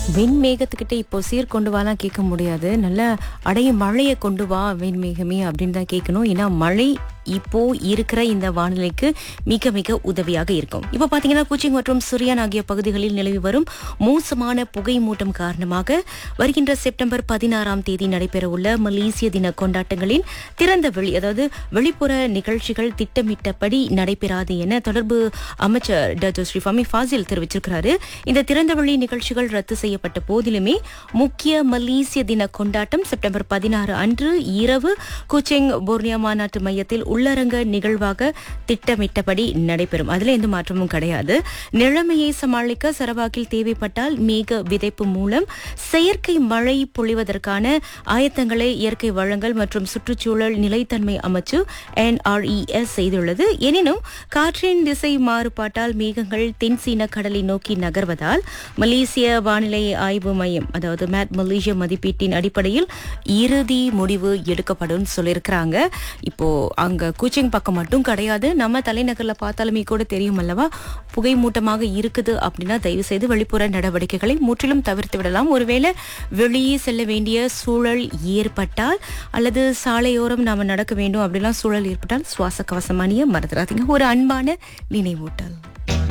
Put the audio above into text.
வெண்மேகத்துக்கிட்ட இப்போ சீர் கொண்டு வாலாம் கேட்க முடியாது நல்ல அடைய மழையை கொண்டு வா வெண்மேகமே அப்படின்னு தான் கேட்கணும் ஏன்னா மழை இப்போ இருக்கிற இந்த வானிலைக்கு மிக மிக உதவியாக இருக்கும் இப்போ பாத்தீங்கன்னா கூச்சிங் மற்றும் சுரியான் ஆகிய பகுதிகளில் நிலவி வரும் மோசமான புகை மூட்டம் காரணமாக வருகின்ற செப்டம்பர் பதினாறாம் தேதி நடைபெறவுள்ள மலேசிய தின கொண்டாட்டங்களின் திறந்த வெளி அதாவது வெளிப்புற நிகழ்ச்சிகள் திட்டமிட்டபடி நடைபெறாது என தொடர்பு அமைச்சர் டாக்டர் ஸ்ரீ ஃபமி ஃபாசில் தெரிவிச்சிருக்கிறாரு இந்த திறந்தவெளி நிகழ்ச்சிகள் ரத்து செய்யப்பட்ட போதிலுமே முக்கிய மலேசிய தின கொண்டாட்டம் செப்டம்பர் பதினாறு அன்று இரவு குச்சிங் போர்னியா மாநாட்டு மையத்தில் உள்ளரங்க நிகழ்வாக திட்டமிட்டபடி நடைபெறும் அதுல எந்த மாற்றமும் கிடையாது நிலைமையை சமாளிக்க சரவாக்கில் தேவைப்பட்டால் மேக விதைப்பு மூலம் செயற்கை மழை பொழிவதற்கான ஆயத்தங்களை இயற்கை வளங்கள் மற்றும் சுற்றுச்சூழல் நிலைத்தன்மை அமைச்சு என்ஆர்இஎஸ் செய்துள்ளது எனினும் காற்றின் திசை மாறுபாட்டால் மேகங்கள் தென்சீன கடலை நோக்கி நகர்வதால் மலேசிய வானிலை ஆய்வு மையம் அதாவது மேட் மலேசிய மதிப்பீட்டின் அடிப்படையில் இறுதி முடிவு எடுக்கப்படும் சொல்லியிருக்கிறாங்க இப்போ அங்க கூச்சிங் பக்கம் மட்டும் கிடையாது நம்ம தலைநகர்ல பார்த்தாலுமே கூட தெரியும் அல்லவா புகை மூட்டமாக இருக்குது அப்படின்னா தயவு செய்து வெளிப்புற நடவடிக்கைகளை முற்றிலும் தவிர்த்து விடலாம் ஒருவேளை வெளியே செல்ல வேண்டிய சூழல் ஏற்பட்டால் அல்லது சாலையோரம் நாம நடக்க வேண்டும் அப்படிலாம் சூழல் ஏற்பட்டால் சுவாச கவசம் அணிய மறந்துடாதீங்க ஒரு அன்பான நினைவூட்டல்